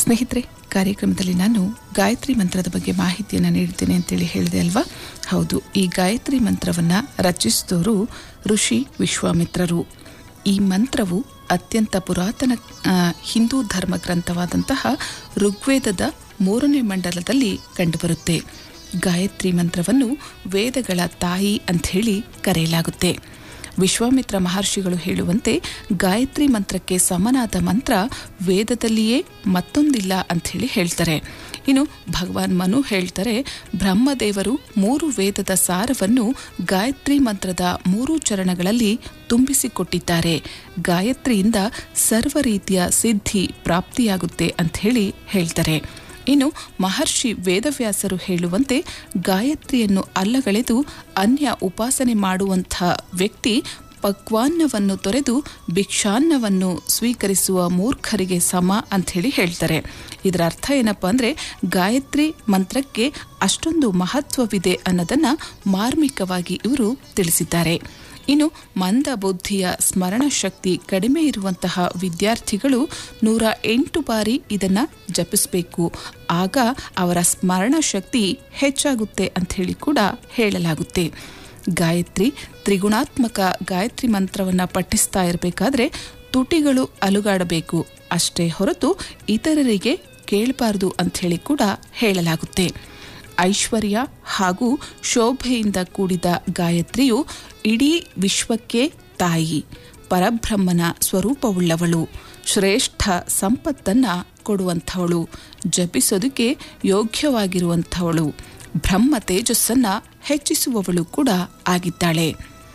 ಸ್ನೇಹಿತರೆ ಕಾರ್ಯಕ್ರಮದಲ್ಲಿ ನಾನು ಗಾಯತ್ರಿ ಮಂತ್ರದ ಬಗ್ಗೆ ಮಾಹಿತಿಯನ್ನು ನೀಡ್ತೇನೆ ಅಂತೇಳಿ ಹೇಳಿದೆ ಅಲ್ವಾ ಹೌದು ಈ ಗಾಯತ್ರಿ ಮಂತ್ರವನ್ನು ರಚಿಸಿದವರು ಋಷಿ ವಿಶ್ವಾಮಿತ್ರರು ಈ ಮಂತ್ರವು ಅತ್ಯಂತ ಪುರಾತನ ಆ, ಹಿಂದೂ ಧರ್ಮ ಗ್ರಂಥವಾದಂತಹ ಋಗ್ವೇದದ ಮೂರನೇ ಮಂಡಲದಲ್ಲಿ ಕಂಡುಬರುತ್ತೆ ಗಾಯತ್ರಿ ಮಂತ್ರವನ್ನು ವೇದಗಳ ತಾಯಿ ಅಂಥೇಳಿ ಕರೆಯಲಾಗುತ್ತೆ ವಿಶ್ವಾಮಿತ್ರ ಮಹರ್ಷಿಗಳು ಹೇಳುವಂತೆ ಗಾಯತ್ರಿ ಮಂತ್ರಕ್ಕೆ ಸಮನಾದ ಮಂತ್ರ ವೇದದಲ್ಲಿಯೇ ಮತ್ತೊಂದಿಲ್ಲ ಅಂಥೇಳಿ ಹೇಳ್ತಾರೆ ಇನ್ನು ಭಗವಾನ್ ಮನು ಹೇಳ್ತಾರೆ ಬ್ರಹ್ಮದೇವರು ಮೂರು ವೇದದ ಸಾರವನ್ನು ಗಾಯತ್ರಿ ಮಂತ್ರದ ಮೂರು ಚರಣಗಳಲ್ಲಿ ತುಂಬಿಸಿಕೊಟ್ಟಿದ್ದಾರೆ ಗಾಯತ್ರಿಯಿಂದ ಸರ್ವ ರೀತಿಯ ಸಿದ್ಧಿ ಪ್ರಾಪ್ತಿಯಾಗುತ್ತೆ ಅಂಥೇಳಿ ಹೇಳ್ತಾರೆ ಇನ್ನು ಮಹರ್ಷಿ ವೇದವ್ಯಾಸರು ಹೇಳುವಂತೆ ಗಾಯತ್ರಿಯನ್ನು ಅಲ್ಲಗಳೆದು ಅನ್ಯ ಉಪಾಸನೆ ಮಾಡುವಂಥ ವ್ಯಕ್ತಿ ಪಕ್ವಾನ್ನವನ್ನು ತೊರೆದು ಭಿಕ್ಷಾನ್ನವನ್ನು ಸ್ವೀಕರಿಸುವ ಮೂರ್ಖರಿಗೆ ಸಮ ಅಂಥೇಳಿ ಹೇಳ್ತಾರೆ ಇದರ ಅರ್ಥ ಏನಪ್ಪ ಅಂದರೆ ಗಾಯತ್ರಿ ಮಂತ್ರಕ್ಕೆ ಅಷ್ಟೊಂದು ಮಹತ್ವವಿದೆ ಅನ್ನೋದನ್ನು ಮಾರ್ಮಿಕವಾಗಿ ಇವರು ತಿಳಿಸಿದ್ದಾರೆ ಇನ್ನು ಮಂದ ಬುದ್ಧಿಯ ಸ್ಮರಣ ಶಕ್ತಿ ಕಡಿಮೆ ಇರುವಂತಹ ವಿದ್ಯಾರ್ಥಿಗಳು ನೂರ ಎಂಟು ಬಾರಿ ಇದನ್ನು ಜಪಿಸಬೇಕು ಆಗ ಅವರ ಸ್ಮರಣ ಶಕ್ತಿ ಹೆಚ್ಚಾಗುತ್ತೆ ಅಂಥೇಳಿ ಕೂಡ ಹೇಳಲಾಗುತ್ತೆ ಗಾಯತ್ರಿ ತ್ರಿಗುಣಾತ್ಮಕ ಗಾಯತ್ರಿ ಮಂತ್ರವನ್ನು ಪಠಿಸ್ತಾ ಇರಬೇಕಾದ್ರೆ ತುಟಿಗಳು ಅಲುಗಾಡಬೇಕು ಅಷ್ಟೇ ಹೊರತು ಇತರರಿಗೆ ಕೇಳಬಾರದು ಅಂಥೇಳಿ ಕೂಡ ಹೇಳಲಾಗುತ್ತೆ ಐಶ್ವರ್ಯ ಹಾಗೂ ಶೋಭೆಯಿಂದ ಕೂಡಿದ ಗಾಯತ್ರಿಯು ಇಡೀ ವಿಶ್ವಕ್ಕೆ ತಾಯಿ ಪರಬ್ರಹ್ಮನ ಸ್ವರೂಪವುಳ್ಳವಳು ಶ್ರೇಷ್ಠ ಸಂಪತ್ತನ್ನು ಕೊಡುವಂಥವಳು ಜಪಿಸೋದಕ್ಕೆ ಯೋಗ್ಯವಾಗಿರುವಂಥವಳು ಬ್ರಹ್ಮ ತೇಜಸ್ಸನ್ನು ಹೆಚ್ಚಿಸುವವಳು ಕೂಡ ಆಗಿದ್ದಾಳೆ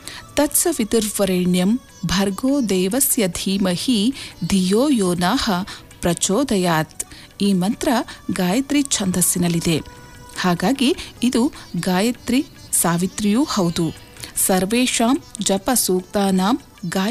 ತತ್ಸವಿತುರ್ವರೆಣ್ಯಂ ಭರ್ಗೋ ದೇವಸ್ಯ ಧೀಮಹಿ ಧಿಯೋ ಯೋನಾಹ ಪ್ರಚೋದಯಾತ್ ಈ ಮಂತ್ರ ಗಾಯತ್ರಿ ಛಂದಸ್ಸಿನಲ್ಲಿದೆ ಹಾಗಾಗಿ ಇದು ಗಾಯತ್ರಿ ಸಾವಿತ್ರಿಯೂ ಹೌದು ಸರ್ವೇಷಾಂ ಜಪ ಸೂಕ್ತಾನಾಂ ಗಾಯ